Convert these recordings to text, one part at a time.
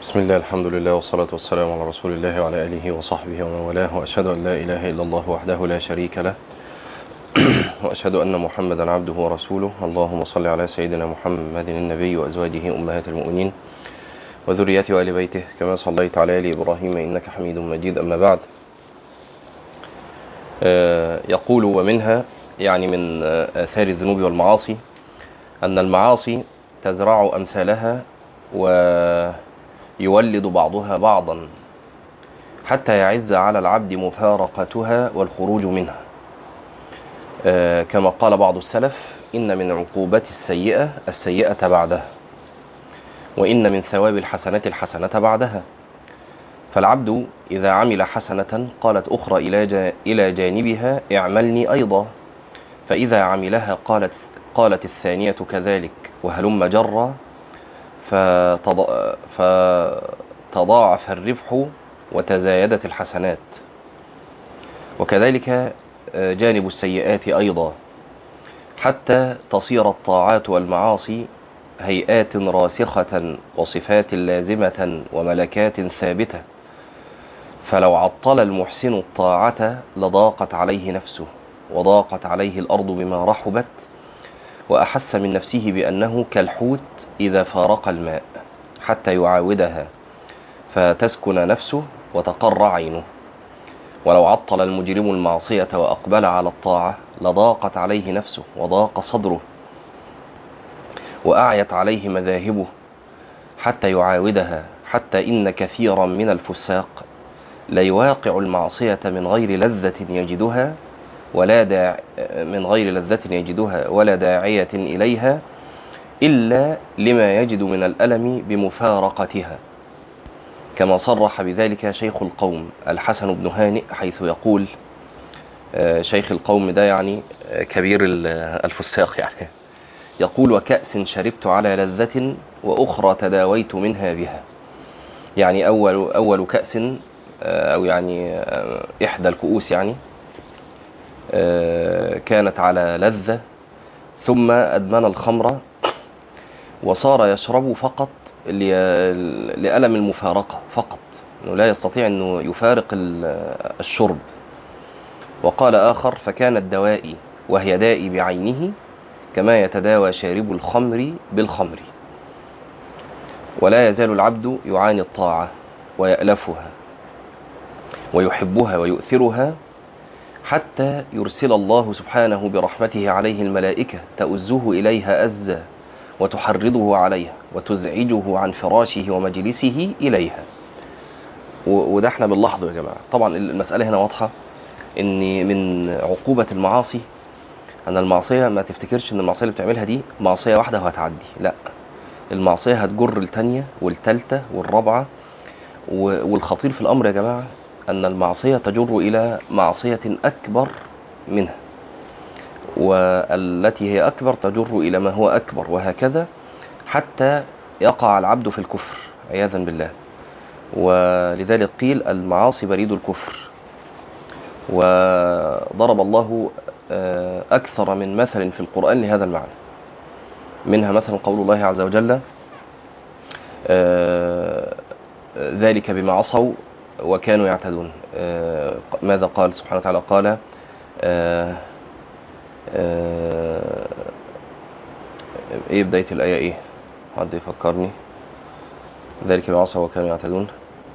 بسم الله الحمد لله والصلاة والسلام على رسول الله وعلى آله وصحبه ومن والاه وأشهد أن لا إله إلا الله وحده لا شريك له وأشهد أن محمدا عبده ورسوله اللهم صل على سيدنا محمد النبي وأزواجه أمهات المؤمنين وذريته وآل بيته كما صليت على آل إبراهيم إنك حميد مجيد أما بعد يقول ومنها يعني من آثار الذنوب والمعاصي أن المعاصي تزرع أمثالها ويولد بعضها بعضا حتى يعز على العبد مفارقتها والخروج منها كما قال بعض السلف إن من عقوبة السيئة السيئة بعدها وإن من ثواب الحسنة الحسنة بعدها فالعبد إذا عمل حسنة قالت أخرى إلى جانبها اعملني أيضا فإذا عملها قالت قالت الثانية كذلك وهلم جرا فتضاعف الربح وتزايدت الحسنات وكذلك جانب السيئات أيضا حتى تصير الطاعات والمعاصي هيئات راسخة وصفات لازمة وملكات ثابتة فلو عطل المحسن الطاعة لضاقت عليه نفسه وضاقت عليه الأرض بما رحبت وأحس من نفسه بأنه كالحوت إذا فارق الماء حتى يعاودها فتسكن نفسه وتقر عينه ولو عطل المجرم المعصية وأقبل على الطاعة لضاقت عليه نفسه وضاق صدره وأعيت عليه مذاهبه حتى يعاودها حتى إن كثيرا من الفساق ليواقع المعصية من غير لذة يجدها ولا داع من غير لذة يجدها ولا داعية إليها إلا لما يجد من الألم بمفارقتها كما صرح بذلك شيخ القوم الحسن بن هانئ حيث يقول شيخ القوم ده يعني كبير الفساق يعني يقول وكأس شربت على لذة وأخرى تداويت منها بها يعني أول, أول كأس أو يعني إحدى الكؤوس يعني كانت على لذة ثم أدمن الخمر وصار يشرب فقط لألم المفارقة فقط أنه لا يستطيع أنه يفارق الشرب وقال آخر فكانت دوائي وهي دائي بعينه كما يتداوى شارب الخمر بالخمر ولا يزال العبد يعاني الطاعة ويألفها ويحبها ويؤثرها حتى يرسل الله سبحانه برحمته عليه الملائكة تؤزه إليها أزا وتحرضه عليها وتزعجه عن فراشه ومجلسه إليها وده احنا بنلاحظه يا جماعة طبعا المسألة هنا واضحة ان من عقوبة المعاصي ان المعصية ما تفتكرش ان المعصية اللي بتعملها دي معصية واحدة وهتعدي لا المعصية هتجر التانية والتالتة والرابعة والخطير في الامر يا جماعة ان المعصية تجر الى معصية اكبر منها والتي هي أكبر تجر إلى ما هو أكبر وهكذا حتى يقع العبد في الكفر عياذا بالله ولذلك قيل المعاصي بريد الكفر وضرب الله أكثر من مثل في القرآن لهذا المعنى منها مثلا قول الله عز وجل ذلك بما عصوا وكانوا يعتدون ماذا قال سبحانه وتعالى قال آه ايه بداية الآية ايه حد يفكرني ذلك بما عصوا وكانوا يعتدون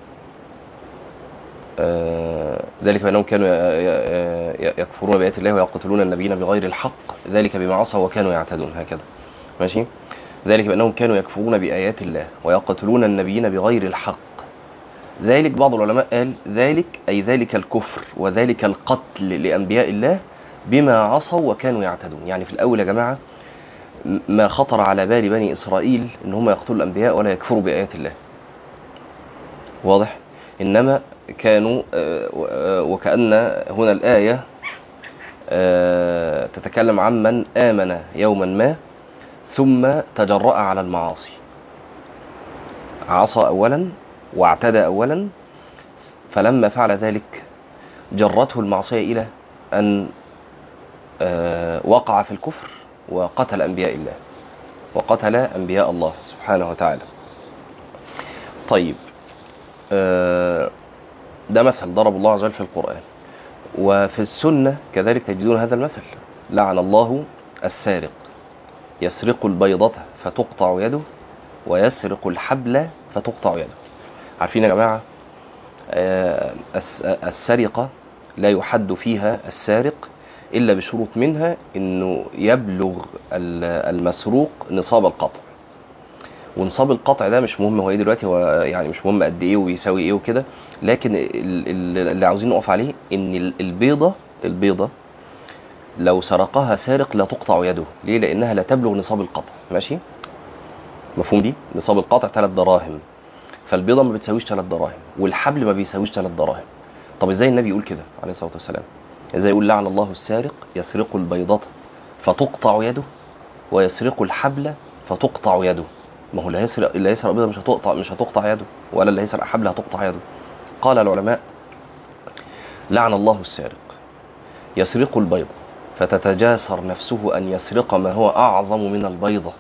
آه ذلك بأنهم كانوا يكفرون بآيات الله ويقتلون النبيين بغير الحق ذلك بما عصوا وكانوا يعتدون هكذا ماشي ذلك بأنهم كانوا يكفرون بآيات الله ويقتلون النبيين بغير الحق ذلك بعض العلماء قال ذلك أي ذلك الكفر وذلك القتل لأنبياء الله بما عصوا وكانوا يعتدون يعني في الأول يا جماعة ما خطر على بال بني إسرائيل إن هم يقتلوا الأنبياء ولا يكفروا بآيات الله واضح إنما كانوا وكأن هنا الآية تتكلم عن من آمن يوما ما ثم تجرأ على المعاصي عصى أولا واعتدى أولا فلما فعل ذلك جرته المعصية إلى أن وقع في الكفر وقتل أنبياء الله وقتل أنبياء الله سبحانه وتعالى طيب آه، ده مثل ضرب الله عز وجل في القرآن وفي السنة كذلك تجدون هذا المثل لعن الله السارق يسرق البيضة فتقطع يده ويسرق الحبل فتقطع يده عارفين يا جماعة آه، الس- السرقة لا يحد فيها السارق إلا بشروط منها إنه يبلغ ال- المسروق نصاب القطع ونصاب القطع ده مش مهم هو ايه دلوقتي هو يعني مش مهم قد ايه ويساوي ايه وكده لكن ال- ال- اللي عاوزين نقف عليه ان ال- البيضه البيضه لو سرقها سارق لا تقطع يده ليه لانها لا تبلغ نصاب القطع ماشي مفهوم دي نصاب القطع ثلاث دراهم فالبيضه ما بتساويش ثلاث دراهم والحبل ما بيساويش ثلاث دراهم طب ازاي النبي يقول كده عليه الصلاه والسلام ازاي يقول لعن الله السارق يسرق البيضه فتقطع يده ويسرق الحبل فتقطع يده ما هو اللي هيسرق اللي هيسرق بيضه مش هتقطع مش هتقطع يده ولا اللي هيسرق حبل هتقطع يده قال العلماء لعن الله السارق يسرق البيضة فتتجاسر نفسه أن يسرق ما هو أعظم من البيضة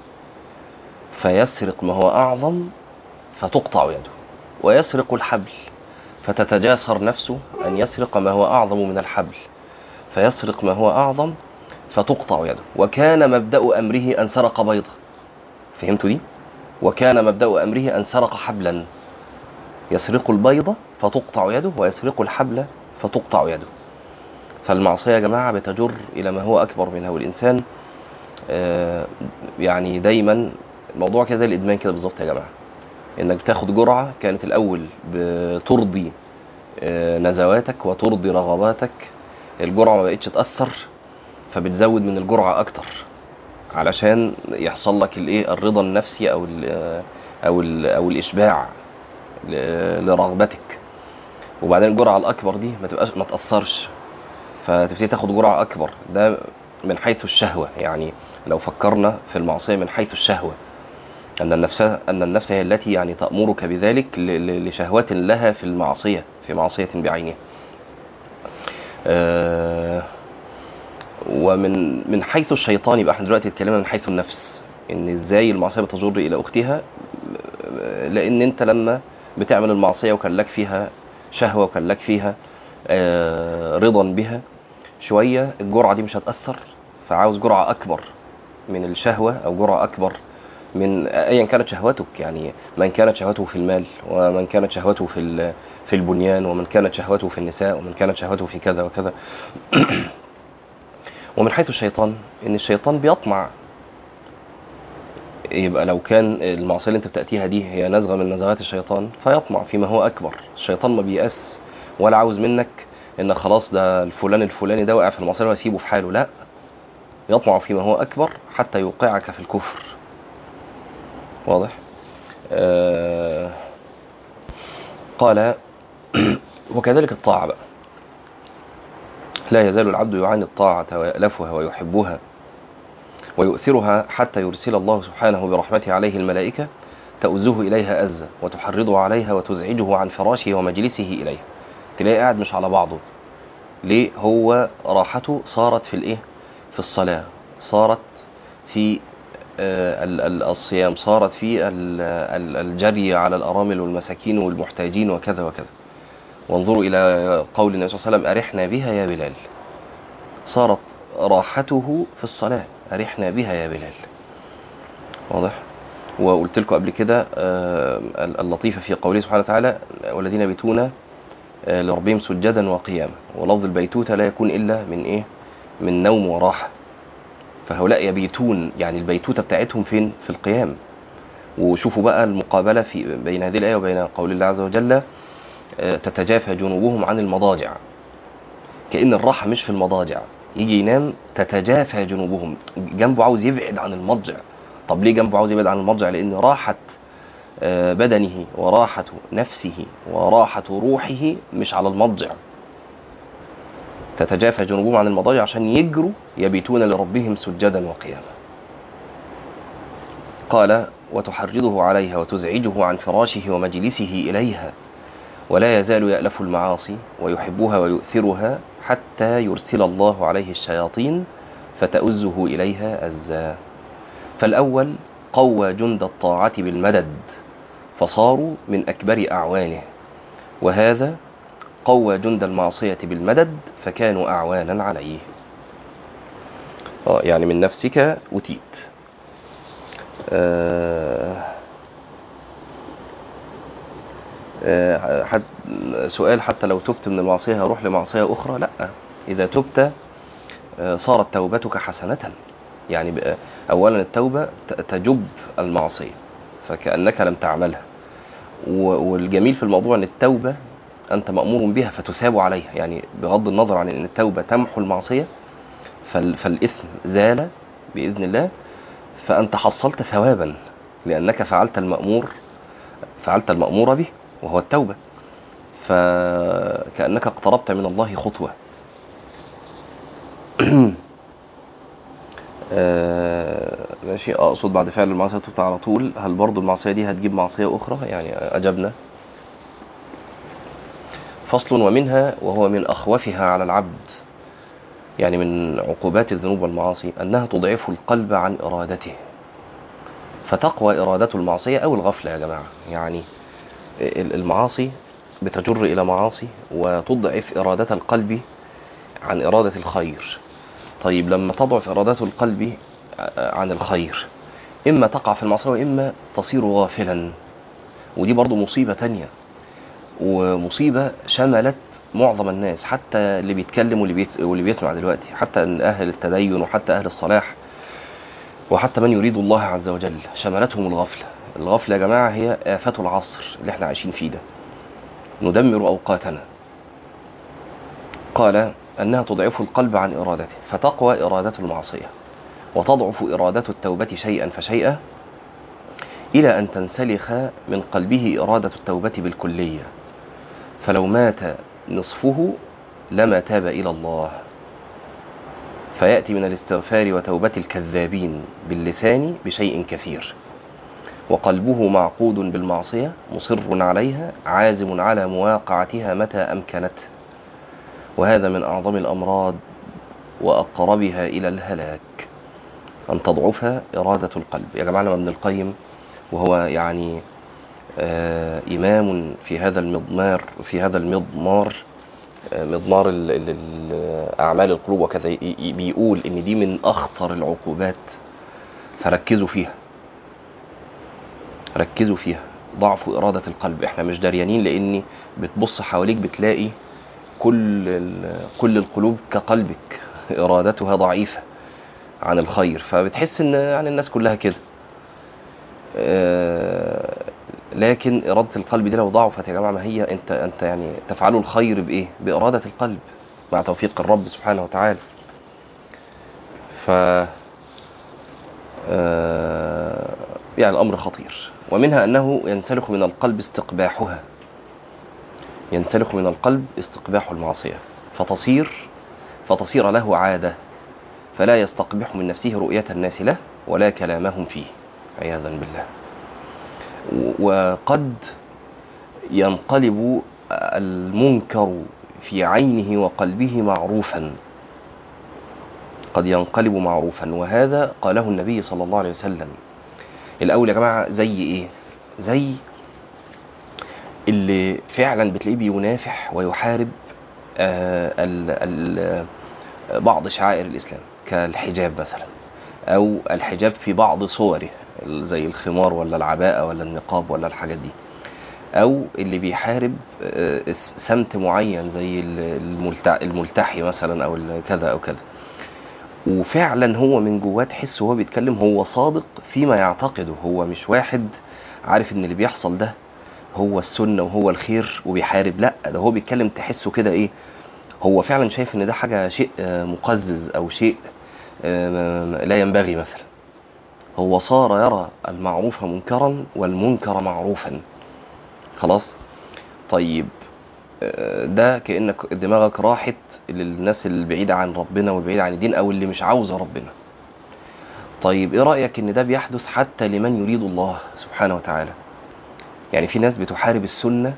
فيسرق ما هو أعظم فتقطع يده ويسرق الحبل فتتجاسر نفسه أن يسرق ما هو أعظم من الحبل فيسرق ما هو أعظم فتقطع يده وكان مبدأ أمره أن سرق بيضة فهمتوا دي؟ وكان مبدأ أمره أن سرق حبلا يسرق البيضة فتقطع يده ويسرق الحبل فتقطع يده فالمعصية يا جماعة بتجر إلى ما هو أكبر منها والإنسان آه، يعني دايما الموضوع كده زي الإدمان كده بالظبط يا جماعة إنك بتاخد جرعة كانت الأول بترضي آه، نزواتك وترضي رغباتك الجرعة ما بقتش تأثر فبتزود من الجرعة أكتر علشان يحصل لك الايه الرضا النفسي او ال او ال او الاشباع ل- لرغبتك وبعدين الجرعه الاكبر دي ما تبقاش ما تاثرش فتبتدي تاخد جرعه اكبر ده من حيث الشهوه يعني لو فكرنا في المعصيه من حيث الشهوه ان النفس ان النفس هي التي يعني تامرك بذلك ل- ل- لشهوه لها في المعصيه في معصيه بعينها آه ومن من حيث الشيطان يبقى احنا دلوقتي اتكلمنا من حيث النفس ان ازاي المعصيه بتجر الى اختها لان انت لما بتعمل المعصيه وكان لك فيها شهوه وكان لك فيها آه، رضا بها شويه الجرعه دي مش هتاثر فعاوز جرعه اكبر من الشهوه او جرعه اكبر من ايا كانت شهوتك يعني من كانت شهوته في المال ومن كانت شهوته في ال- في البنيان ومن كانت شهوته في النساء ومن كانت شهوته في كذا وكذا ومن حيث الشيطان ان الشيطان بيطمع يبقى لو كان المعصيه اللي انت بتاتيها دي هي نزغه من نزغات الشيطان فيطمع فيما هو اكبر الشيطان ما بيأس ولا عاوز منك ان خلاص ده الفلان الفلاني ده وقع في المعصيه واسيبه في حاله لا يطمع فيما هو اكبر حتى يوقعك في الكفر واضح آه قال وكذلك الطاعه بقى لا يزال العبد يعاني الطاعة ويألفها ويحبها ويؤثرها حتى يرسل الله سبحانه برحمته عليه الملائكة تؤزه إليها أزة وتحرضه عليها وتزعجه عن فراشه ومجلسه إليها تلاقي قاعد مش على بعضه ليه هو راحته صارت في الإيه في الصلاة صارت في آه، ال- ال- الصيام صارت في ال- ال- الجري على الأرامل والمساكين والمحتاجين وكذا وكذا وانظروا إلى قول النبي صلى الله عليه وسلم أرحنا بها يا بلال صارت راحته في الصلاة أرحنا بها يا بلال واضح وقلت لكم قبل كده آه، اللطيفة في قوله سبحانه وتعالى والذين يبيتون آه، لربهم سجدا وقياما ولفظ البيتوتة لا يكون إلا من إيه من نوم وراحة فهؤلاء يبيتون يعني البيتوتة بتاعتهم فين في القيام وشوفوا بقى المقابلة في بين هذه الآية وبين قول الله عز وجل آه، تتجافى جنوبهم عن المضاجع كأن الراحة مش في المضاجع يجي ينام تتجافى جنوبهم جنبه عاوز يبعد عن المضجع طب ليه جنبه عاوز يبعد عن المضجع لأن راحة آه، بدنه وراحة نفسه وراحة روحه مش على المضجع تتجافى جنوبهم عن المضاجع عشان يجروا يبيتون لربهم سجدا وقياما قال وتحرضه عليها وتزعجه عن فراشه ومجلسه إليها ولا يزال يألف المعاصي ويحبها ويؤثرها حتى يرسل الله عليه الشياطين فتؤزه إليها أزا فالأول قوى جند الطاعة بالمدد فصاروا من أكبر أعوانه وهذا قوى جند المعصية بالمدد فكانوا أعوانا عليه آه، يعني من نفسك أتيت آه آه، حد سؤال حتى لو تبت من المعصية هروح لمعصية أخرى لا إذا تبت آه، صارت توبتك حسنة يعني بقى- أولا التوبة ت- تجب المعصية فكأنك لم تعملها و- والجميل في الموضوع أن التوبة أنت مأمور بها فتثاب عليها يعني بغض النظر عن أن التوبة تمحو المعصية فال- فالإثم زال بإذن الله فأنت حصلت ثوابا لأنك فعلت المأمور فعلت المأمور به وهو التوبة فكأنك اقتربت من الله خطوة آه، ماشي اقصد بعد فعل المعصيه تبت على طول هل برضو المعصيه دي هتجيب معصيه اخرى يعني اجبنا فصل ومنها وهو من اخوفها على العبد يعني من عقوبات الذنوب والمعاصي انها تضعف القلب عن ارادته فتقوى اراده المعصيه او الغفله يا جماعه يعني ال- المعاصي بتجر الى معاصي وتضعف اراده القلب عن اراده الخير طيب لما تضعف إرادة القلب عن الخير إما تقع في المعصية وإما تصير غافلا ودي برضو مصيبة تانية ومصيبة شملت معظم الناس حتى اللي بيتكلم واللي, بيت... واللي بيسمع دلوقتي حتى أهل التدين وحتى أهل الصلاح وحتى من يريد الله عز وجل شملتهم الغفلة الغفلة يا جماعة هي آفة العصر اللي احنا عايشين فيه ده ندمر أوقاتنا قال أنها تضعف القلب عن إرادته فتقوى إرادة المعصية وتضعف إرادة التوبة شيئا فشيئا إلى أن تنسلخ من قلبه إرادة التوبة بالكلية فلو مات نصفه لما تاب إلى الله فيأتي من الاستغفار وتوبة الكذابين باللسان بشيء كثير وقلبه معقود بالمعصية مصر عليها عازم على مواقعتها متى أمكنته وهذا من أعظم الأمراض وأقربها إلى الهلاك أن تضعف إرادة القلب يا جماعة لما ابن القيم وهو يعني آه إمام في هذا المضمار في هذا المضمار آه مضمار ال ال ال أعمال القلوب وكذا ي- ي- بيقول إن دي من أخطر العقوبات فركزوا فيها ركزوا فيها ضعف إرادة القلب احنا مش دريانين لأني بتبص حواليك بتلاقي كل ال- كل القلوب كقلبك إرادتها ضعيفة عن الخير فبتحس ان يعني الناس كلها كده آه، لكن إرادة القلب دي لو ضعفت يا جماعة ما هي انت انت يعني تفعلوا الخير بإيه؟ بإرادة القلب مع توفيق الرب سبحانه وتعالى ف آه، يعني الأمر خطير ومنها أنه ينسلخ من القلب استقباحها ينسلخ من القلب استقباح المعصية فتصير فتصير له عادة فلا يستقبح من نفسه رؤية الناس له ولا كلامهم فيه عياذا بالله و- وقد ينقلب المنكر في عينه وقلبه معروفا قد ينقلب معروفا وهذا قاله النبي صلى الله عليه وسلم الأول يا جماعة زي إيه زي اللي فعلا بتلاقيه بينافح ويحارب آه ال ال بعض شعائر الإسلام كالحجاب مثلا أو الحجاب في بعض صوره زي الخمار ولا العباءة ولا النقاب ولا الحاجات دي أو اللي بيحارب آه، سمت معين زي الملتع- الملتحي مثلا أو كذا أو كذا وفعلا هو من جواه تحس وهو بيتكلم هو صادق فيما يعتقده هو مش واحد عارف ان اللي بيحصل ده هو السنة وهو الخير وبيحارب لا ده هو بيتكلم تحسه كده ايه هو فعلا شايف ان ده حاجة شيء آه، مقزز او شيء آه، لا ينبغي مثلا هو صار يرى المعروف منكرا والمنكر معروفا خلاص طيب آه، ده كأنك دماغك راحت للناس البعيدة عن ربنا والبعيدة عن الدين أو اللي مش عاوزة ربنا طيب إيه رأيك إن ده بيحدث حتى لمن يريد الله سبحانه وتعالى يعني في ناس بتحارب السنة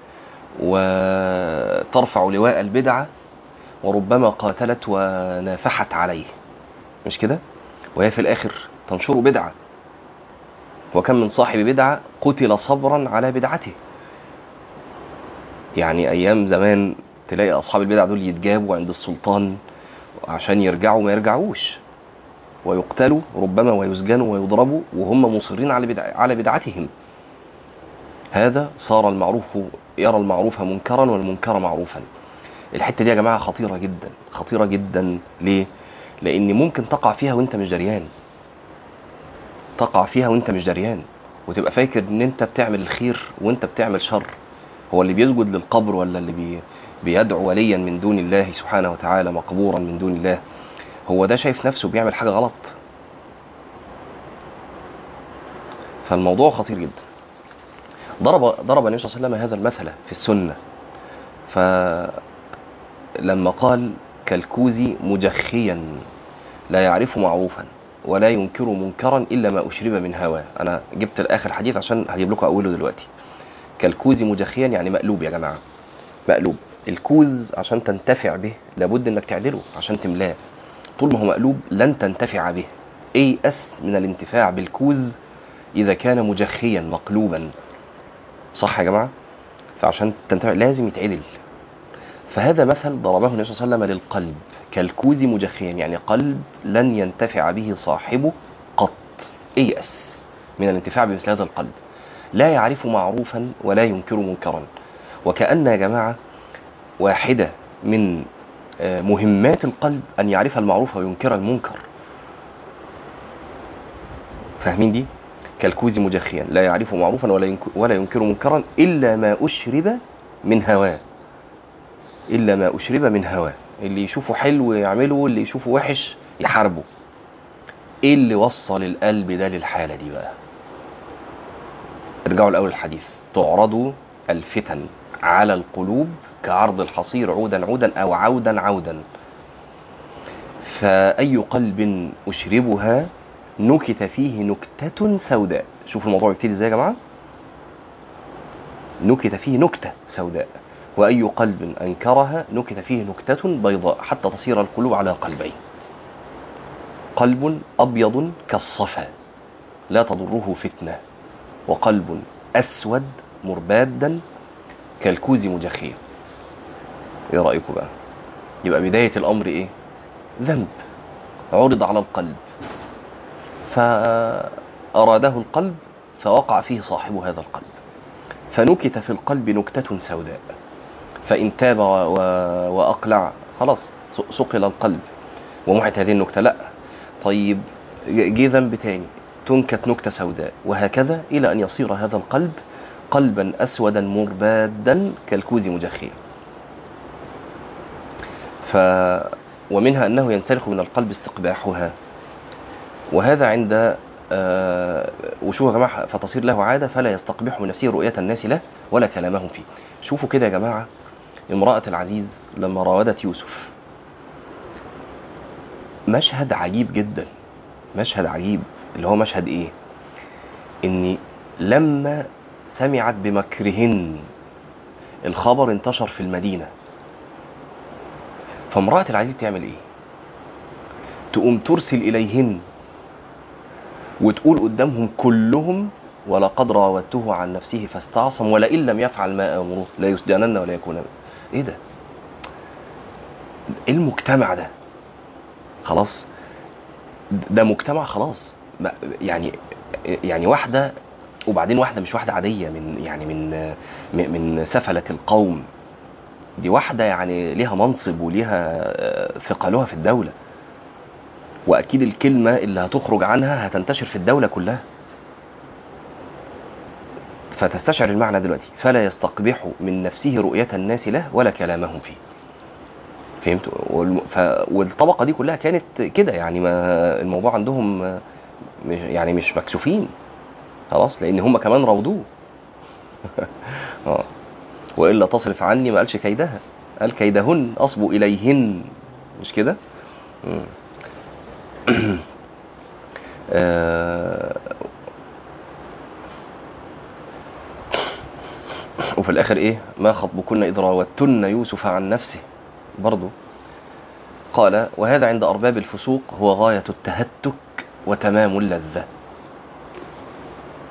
وترفع لواء البدعة وربما قاتلت ونافحت عليه مش كده وهي في الآخر تنشر بدعة وكم من صاحب بدعة قتل صبرا على بدعته يعني أيام زمان تلاقي أصحاب البدع دول يتجابوا عند السلطان عشان يرجعوا ما يرجعوش ويقتلوا ربما ويسجنوا ويضربوا وهم مصرين على بدع على بدعتهم هذا صار المعروف يرى المعروف منكرا والمنكر معروفا الحته دي يا جماعه خطيره جدا خطيره جدا ليه لان ممكن تقع فيها وانت مش دريان تقع فيها وانت مش دريان وتبقى فاكر ان انت بتعمل الخير وانت بتعمل شر هو اللي بيسجد للقبر ولا اللي بي بيدعو وليا من دون الله سبحانه وتعالى مقبورا من دون الله هو ده شايف نفسه بيعمل حاجه غلط فالموضوع خطير جدا ضرب ضرب النبي صلى الله عليه وسلم هذا المثل في السنه فلما قال كالكوز مجخيا لا يعرف معروفا ولا ينكر منكرا الا ما اشرب من هواه انا جبت الاخر حديث عشان هجيب لكم اوله دلوقتي كالكوز مجخيا يعني مقلوب يا جماعه مقلوب الكوز عشان تنتفع به لابد انك تعدله عشان تملاه طول ما هو مقلوب لن تنتفع به اي اس من الانتفاع بالكوز اذا كان مجخيا مقلوبا صح يا جماعه فعشان تنتفع لازم يتعدل فهذا مثل ضربه النبي صلى الله عليه وسلم للقلب كالكوز مجخيا يعني قلب لن ينتفع به صاحبه قط ايأس من الانتفاع بمثل هذا القلب لا يعرف معروفا ولا ينكر منكرا وكأن يا جماعة واحدة من مهمات القلب أن يعرف المعروف وينكر المنكر فاهمين دي؟ كالكوز مجخيا لا يعرف معروفا ولا ينكر, ولا ينكر منكرا إلا ما أشرب من هواه إلا ما أشرب من هواه اللي يشوفه حلو يعمله واللي يشوفه وحش يحاربه ايه اللي وصل القلب ده للحالة دي بقى ارجعوا الأول الحديث تعرض الفتن على القلوب كعرض الحصير عودا عودا أو عودا عودا فأي قلب أشربها نكت فيه نكتة سوداء شوفوا الموضوع يبتدي ازاي يا جماعة نكت فيه نكتة سوداء وأي قلب أنكرها نكت فيه نكتة بيضاء حتى تصير القلوب على قلبين قلب أبيض كالصفا لا تضره فتنة وقلب أسود مربادا كالكوز مجخيا ايه رأيكم بقى يبقى بداية الأمر ايه ذنب عرض على القلب فأراده القلب فوقع فيه صاحب هذا القلب فنكت في القلب نكتة سوداء فإن تاب وأقلع خلاص سقل القلب ومحت هذه النكتة لا طيب جه ذنب تاني تنكت نكتة سوداء وهكذا إلى أن يصير هذا القلب قلبا أسودا مربادا كالكوز مجخيا ف ومنها أنه ينسلخ من القلب استقباحها وهذا عند آه وشوفوا يا جماعة فتصير له عادة فلا يستقبح من نفسه رؤية الناس له ولا كلامهم فيه شوفوا كده يا جماعة امرأة العزيز لما راودت يوسف مشهد عجيب جدا مشهد عجيب اللي هو مشهد ايه ان لما سمعت بمكرهن الخبر انتشر في المدينة فامرأة العزيز تعمل ايه تقوم ترسل اليهن وتقول قدامهم كلهم ولقد راودته عن نفسه فاستعصم ولئن لم يفعل ما امره لا يسجنن ولا يكون ايه ده ايه المجتمع ده خلاص ده مجتمع خلاص يعني يعني واحده وبعدين واحده مش واحده عاديه من يعني من من سفله القوم دي واحده يعني ليها منصب وليها ثقلها في الدوله واكيد الكلمه اللي هتخرج عنها هتنتشر في الدوله كلها فتستشعر المعنى دلوقتي فلا يستقبح من نفسه رؤية الناس له ولا كلامهم فيه فهمت والطبقة دي كلها كانت كده يعني ما الموضوع عندهم مش يعني مش مكسوفين خلاص لان هم كمان روضوه والا تصرف عني ما قالش كيدها قال كيدهن اصبو اليهن مش كده آه وفي الاخر ايه ما خطبكن اذ راوتن يوسف عن نفسه برضه قال وهذا عند ارباب الفسوق هو غايه التهتك وتمام اللذه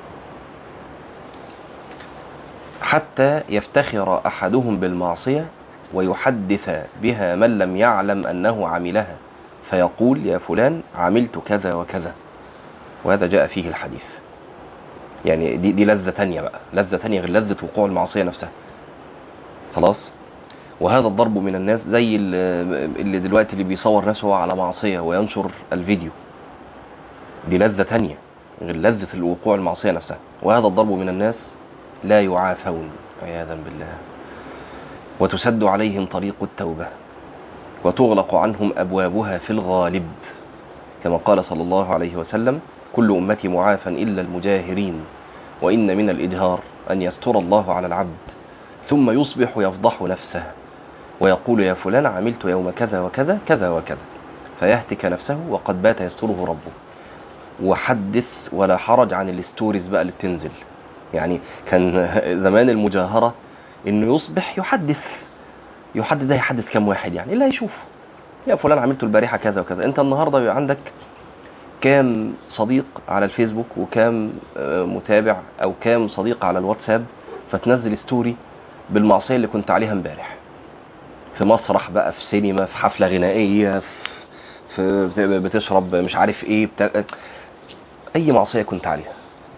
حتى يفتخر أحدهم بالمعصية ويحدث بها من لم يعلم أنه عملها فيقول يا فلان عملت كذا وكذا وهذا جاء فيه الحديث يعني دي, دي لذة تانية بقى لذة تانية غير لذة وقوع المعصية نفسها خلاص وهذا الضرب من الناس زي اللي اللي دلوقتي اللي بيصور نفسه على معصية وينشر الفيديو دي لذة تانية غير لذة الوقوع المعصية نفسها وهذا الضرب من الناس لا يعافون عياذا بالله وتسد عليهم طريق التوبة وتغلق عنهم أبوابها في الغالب كما قال صلى الله عليه وسلم كل أمتي معافى إلا المجاهرين وإن من الإجهار أن يستر الله على العبد ثم يصبح يفضح نفسه ويقول يا فلان عملت يوم كذا وكذا كذا وكذا فيهتك نفسه وقد بات يستره ربه وحدث ولا حرج عن الستوريز بقى اللي بتنزل يعني كان زمان المجاهرة انه يصبح يحدث يحدث ده يحدث كم واحد يعني اللي هيشوفه يا فلان عملته البارحة كذا وكذا انت النهاردة بيبقى عندك كام صديق على الفيسبوك وكام آه، متابع او كام صديق على الواتساب فتنزل ستوري بالمعصية اللي كنت عليها امبارح في مسرح بقى في سينما في حفلة غنائية في, في بتشرب مش عارف ايه بتا... اي معصية كنت عليها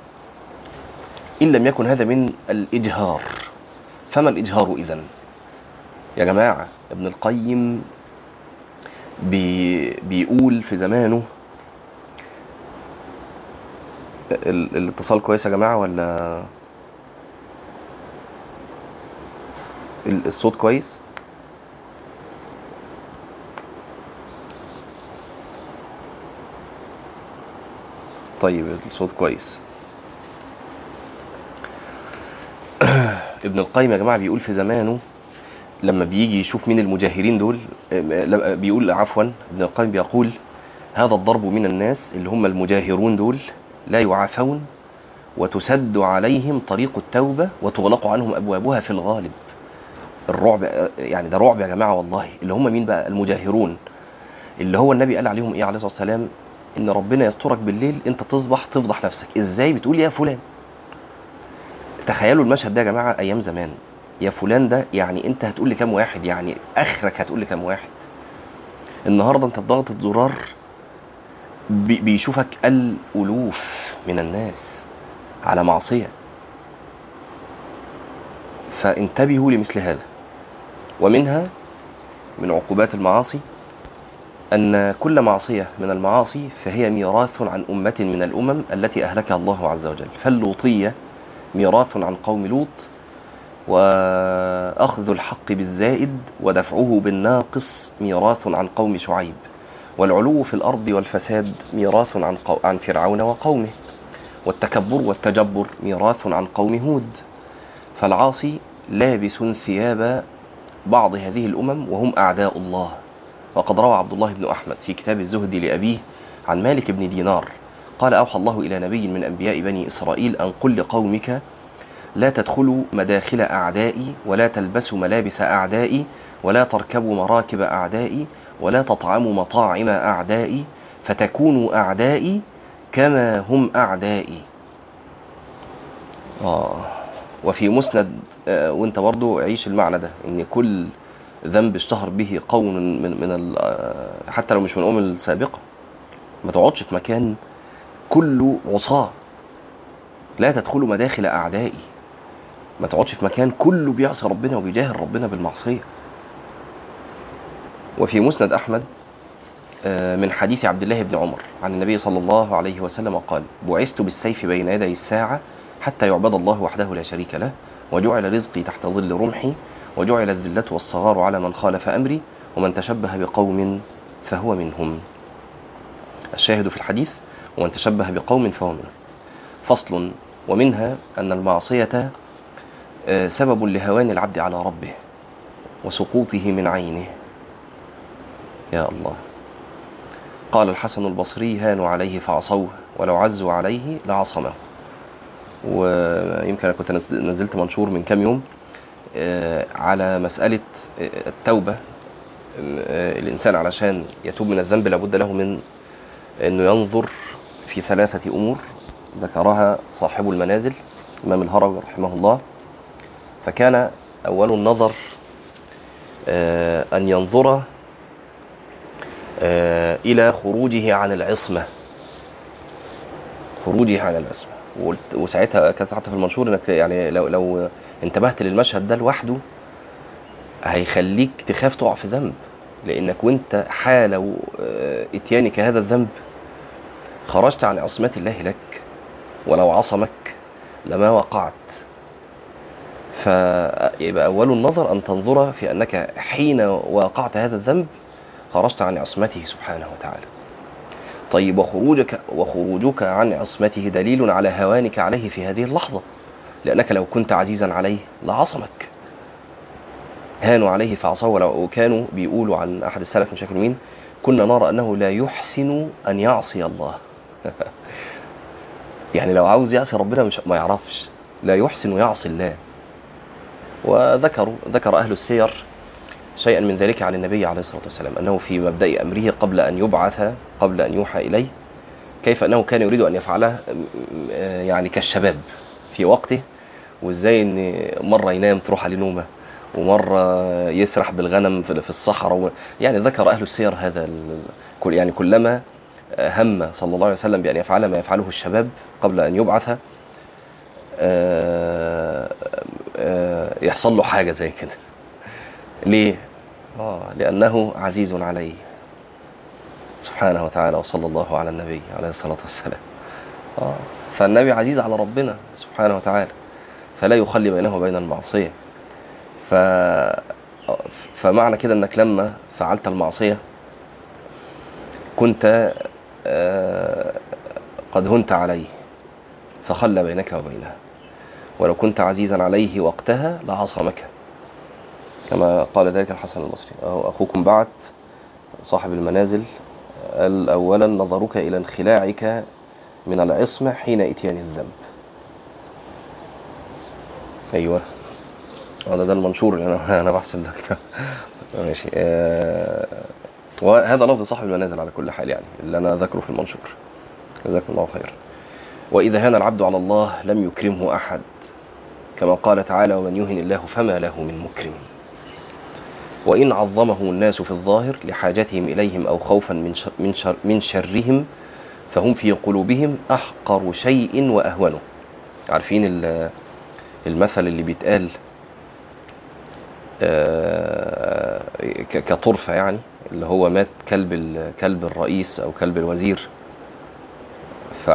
ان لم يكن هذا من الاجهار فما الاجهار اذا يا جماعة ابن القيم بي... بيقول في زمانه ال... الاتصال كويس يا جماعة ولا ال- الصوت كويس طيب الصوت كويس ابن القيم يا جماعة بيقول في زمانه لما بيجي يشوف مين المجاهرين دول لا، بيقول عفوا ابن القيم بيقول هذا الضرب من الناس اللي هم المجاهرون دول لا يعافون وتسد عليهم طريق التوبة وتغلق عنهم أبوابها في الغالب الرعب يعني ده رعب يا جماعة والله اللي هم مين بقى المجاهرون اللي هو النبي قال عليهم ايه عليه الصلاة والسلام ان ربنا يسترك بالليل انت تصبح تفضح نفسك ازاي بتقول يا فلان تخيلوا المشهد ده يا جماعة ايام زمان يا فلان ده يعني انت هتقول لكام واحد يعني اخرك هتقول لكام واحد النهارده انت بضغطة زرار بي- بيشوفك الالوف من الناس على معصية فانتبهوا لمثل هذا ومنها من عقوبات المعاصي أن كل معصية من المعاصي فهي ميراث عن أمة من الأمم التي أهلكها الله عز وجل فاللوطية ميراث عن قوم لوط وأخذ الحق بالزائد ودفعه بالناقص ميراث عن قوم شعيب والعلو في الأرض والفساد ميراث عن, قو... عن فرعون وقومه والتكبر والتجبر ميراث عن قوم هود فالعاصي لابس ثياب بعض هذه الأمم وهم أعداء الله وقد روى عبد الله بن أحمد في كتاب الزهد لأبيه عن مالك بن دينار قال أوحى الله إلى نبي من أنبياء بني إسرائيل أن قل لقومك لا تدخلوا مداخل أعدائي ولا تلبسوا ملابس أعدائي ولا تركبوا مراكب أعدائي ولا تطعموا مطاعم أعدائي فتكونوا أعدائي كما هم أعدائي آه وفي مسند آه وانت برضو عيش المعنى ده ان كل ذنب اشتهر به قوم من من ال- آه، حتى لو مش من الامم السابقه ما تقعدش في مكان كله عصاه لا تدخلوا مداخل اعدائي ما تقعدش في مكان كله بيعصي ربنا وبيجاهر ربنا بالمعصيه وفي مسند احمد آه، من حديث عبد الله بن عمر عن النبي صلى الله عليه وسلم قال بعثت بالسيف بين يدي الساعه حتى يعبد الله وحده لا شريك له وجعل رزقي تحت ظل رمحي وجعل الذلة والصغار على من خالف أمري ومن تشبه بقوم فهو منهم الشاهد في الحديث ومن تشبه بقوم فهو منهم فصل ومنها أن المعصية آه، سبب لهوان العبد على ربه وسقوطه من عينه يا الله قال الحسن البصري هانوا عليه فعصوه ولو عزوا عليه لعصمه ويمكن أنا كنت نز- نزلت منشور من كام يوم آه، على مسألة آه، التوبة آه، الإنسان علشان يتوب من الذنب لابد له من أنه ينظر في ثلاثة أمور ذكرها صاحب المنازل إمام الهروي رحمه الله فكان أول النظر آه، أن ينظر آه، إلى خروجه عن العصمة خروجه عن العصمة وقلت- وساعتها كانت حتى في المنشور انك يعني لو لو انتبهت للمشهد ده لوحده هيخليك تخاف تقع في ذنب لانك وانت حال آه، اتيانك هذا الذنب خرجت عن عصمة الله لك ولو عصمك لما وقعت فيبقى أول النظر أن تنظر في أنك حين وقعت هذا الذنب خرجت عن عصمته سبحانه وتعالى طيب وخروجك وخروجك عن عصمته دليل على هوانك عليه في هذه اللحظة لأنك لو كنت عزيزا عليه لعصمك هانوا عليه فعصوا ولو- وكانوا بيقولوا عن أحد السلف مش فاكر مين كنا نرى أنه لا يحسن أن يعصي الله يعني لو عاوز يعصي ربنا مش ما يعرفش لا يحسن يعصي الله وذكروا ذكر أهل السير شيئا من ذلك عن النبي عليه الصلاة والسلام أنه في مبدأ أمره قبل أن يبعث قبل أن يوحى إليه كيف أنه كان يريد أن يفعله م- آه يعني كالشباب في وقته وإزاي أن مرة ينام تروح عليه نومة ومرة يسرح بالغنم في في الصحراء و- يعني ذكر أهل السير هذا ال- كل يعني كلما هم صلى الله عليه وسلم بأن يفعل ما يفعله الشباب قبل أن يبعث آه، آه، يحصل له حاجة زي كده ليه؟ آه لأنه عزيز عليه سبحانه وتعالى وصلى الله على النبي عليه الصلاة والسلام آه فالنبي عزيز على ربنا سبحانه وتعالى فلا يخلي بينه وبين المعصية ف... فمعنى كده انك لما فعلت المعصية كنت آه، قد هنت عليه فخلى بينك وبينها ولو كنت عزيزا عليه وقتها لعصمك كما قال ذلك الحسن البصري أهو أخوكم بعت صاحب المنازل قال أولا نظرك إلى انخلاعك من العصمة حين إتيان الذنب أيوة هذا ده المنشور اللي أنا أنا بحسب ده ماشي آه، وهذا لفظ صاحب المنازل على كل حال يعني اللي أنا ذكره في المنشور جزاكم الله خير وإذا هان العبد على الله لم يكرمه أحد كما قال تعالى ومن يهن الله فما له من مكرم وإن عظمه الناس في الظاهر لحاجتهم إليهم أو خوفا من شر من, شر من شرهم فهم في قلوبهم أحقر شيء وأهونه عارفين ال- المثل اللي بيتقال آه، ك- كطرفة يعني اللي هو مات كلب ال- كلب الرئيس أو كلب الوزير ف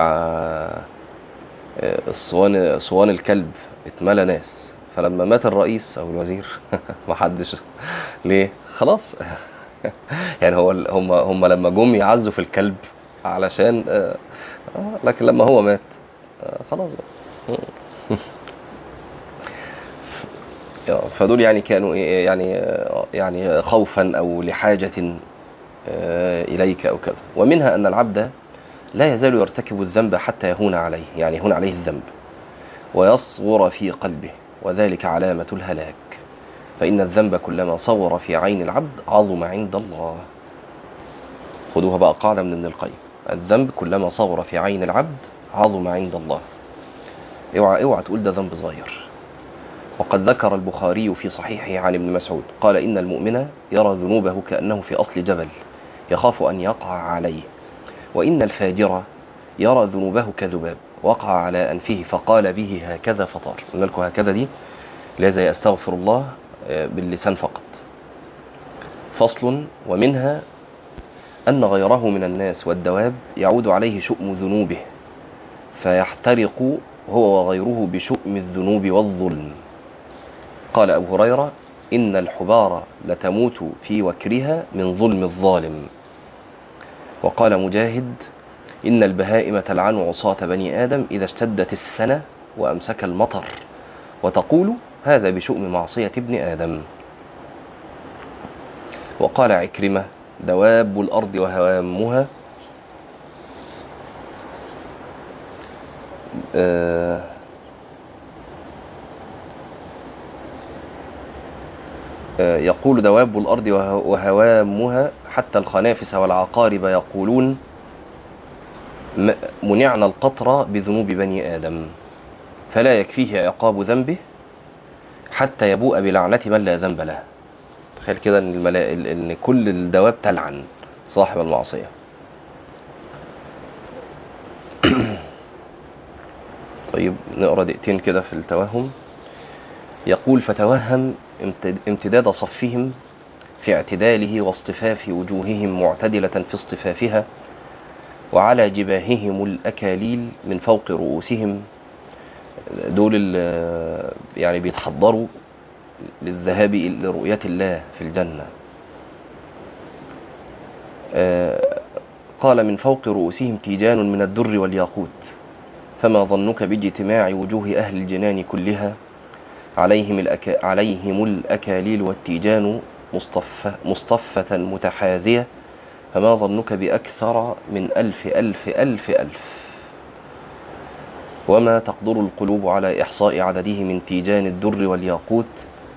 الصوان صوان الكلب اتملى ناس فلما مات الرئيس او الوزير محدش ليه خلاص يعني هو ال- هم هم لما جم يعزوا في الكلب علشان آه، آه، لكن لما هو مات آه، خلاص بقى آه، فدول يعني كانوا إيه، يعني آه، يعني خوفا او لحاجه آه، اليك او كذا ومنها ان العبد لا يزال يرتكب الذنب حتى يهون عليه يعني يهون عليه الذنب ويصغر في قلبه وذلك علامة الهلاك فإن الذنب كلما صغر في عين العبد عظم عند الله خذوها بقى قاعدة من ابن القيم الذنب كلما صغر في عين العبد عظم عند الله اوعى اوعى تقول ده ذنب صغير وقد ذكر البخاري في صحيحه عن ابن مسعود قال إن المؤمن يرى ذنوبه كأنه في أصل جبل يخاف أن يقع عليه وإن الفاجر يرى ذنوبه كذباب وقع على أنفه فقال به هكذا فطار قلنا لكم هكذا دي لذا يستغفر الله آه، باللسان فقط فصل ومنها أن غيره من الناس والدواب يعود عليه شؤم ذنوبه فيحترق هو وغيره بشؤم الذنوب والظلم قال أبو هريرة إن الحبار لتموت في وكرها من ظلم الظالم وقال مجاهد إن البهائم تلعن عصاة بني آدم إذا اشتدت السنة وأمسك المطر وتقول هذا بشؤم معصية ابن آدم وقال عكرمة دواب الأرض وهوامها آه آه، يقول دواب الأرض وه- وهوامها حتى الخنافس والعقارب يقولون م- منعنا القطر بذنوب بني آدم فلا يكفيه عقاب ذنبه حتى يبوء بلعنة من لا ذنب له تخيل كده ان الملا... ان كل الدواب تلعن صاحب المعصية طيب نقرا دقيقتين كده في التوهم يقول فتوهم امتد- امتداد صفهم في اعتداله واصطفاف وجوههم معتدلة في اصطفافها وعلى جباههم الأكاليل من فوق رؤوسهم دول ال- يعني بيتحضروا للذهاب لرؤية الله في الجنة آه، قال من فوق رؤوسهم تيجان من الدر والياقوت فما ظنك باجتماع وجوه أهل الجنان كلها عليهم, الأك... عليهم الأكاليل والتيجان مصطفة, مصطفة متحاذية فما ظنك بأكثر من ألف ألف ألف ألف وما تقدر القلوب على إحصاء عدده من تيجان الدر والياقوت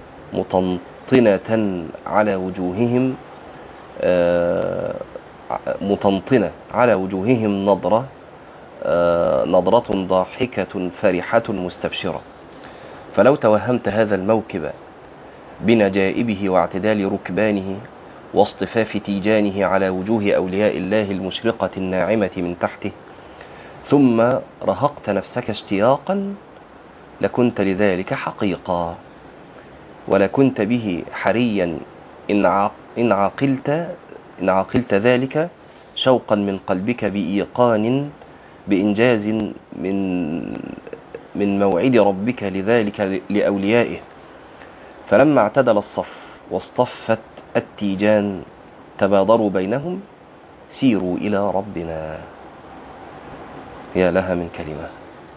مطنطنة على وجوههم آه، مطنطنة على وجوههم نظرة آه، نظرة ضاحكة فرحة مستبشرة فلو توهمت هذا الموكب بنجائبه واعتدال ركبانه واصطفاف تيجانه على وجوه أولياء الله المشرقة الناعمة من تحته ثم رهقت نفسك اشتياقا لكنت لذلك حقيقا ولكنت به حريا إن عاق- إن عقلت إن عقلت ذلك شوقا من قلبك بإيقان بإنجاز من من موعد ربك لذلك لأوليائه فلما اعتدل الصف واصطفت التيجان تبادروا بينهم سيروا إلى ربنا يا لها من كلمة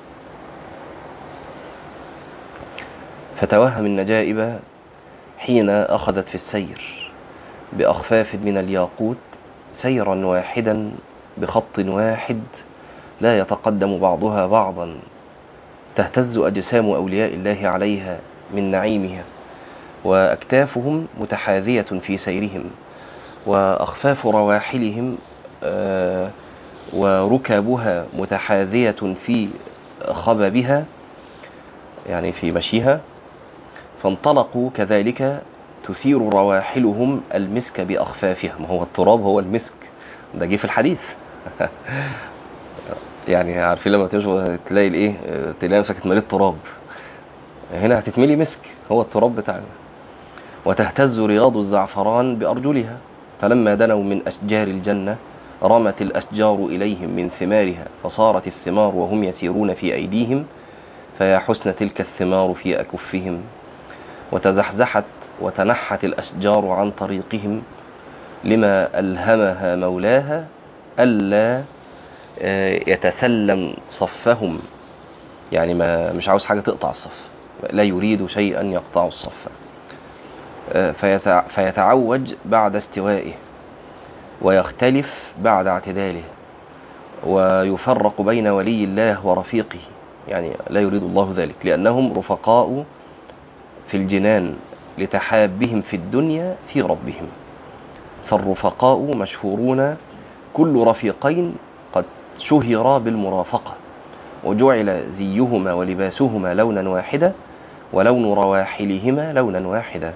فتوهم النجائب حين أخذت في السير بأخفاف من الياقوت سيرا واحدا بخط واحد لا يتقدم بعضها بعضا تهتز أجسام أولياء الله عليها من نعيمها وأكتافهم متحاذية في سيرهم وأخفاف رواحلهم آه، وركبها متحاذية في خببها يعني في مشيها فانطلقوا كذلك تثير رواحلهم المسك بأخفافها ما هو التراب هو المسك ده جه في الحديث يعني عارفين لما تمشوا تلاقي الايه تلاقي نفسك اتمليت تراب هنا هتتملي مسك هو التراب بتاعنا وتهتز رياض الزعفران بأرجلها فلما دنوا من أشجار الجنة رمت الأشجار إليهم من ثمارها فصارت الثمار وهم يسيرون في أيديهم فيا حسن تلك الثمار في أكفهم وتزحزحت وتنحت الأشجار عن طريقهم لما ألهمها مولاها ألا آه، يتسلم صفهم يعني ما مش عاوز حاجة تقطع الصف لا يريد شيئا يقطع الصف آه، فيتع- فيتعوج بعد استوائه ويختلف بعد اعتداله ويفرق بين ولي الله ورفيقه يعني لا يريد الله ذلك لأنهم رفقاء في الجنان لتحابهم في الدنيا في ربهم فالرفقاء مشهورون كل رفيقين قد شهرا بالمرافقة وجعل زيهما ولباسهما لونا واحدا ولون رواحلهما لونا واحدا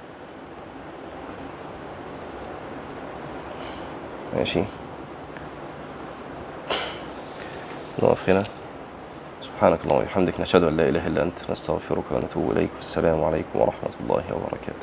ماشي نقف هنا سبحانك اللهم وبحمدك نشهد ان لا اله الا انت نستغفرك ونتوب اليك والسلام عليكم ورحمه الله وبركاته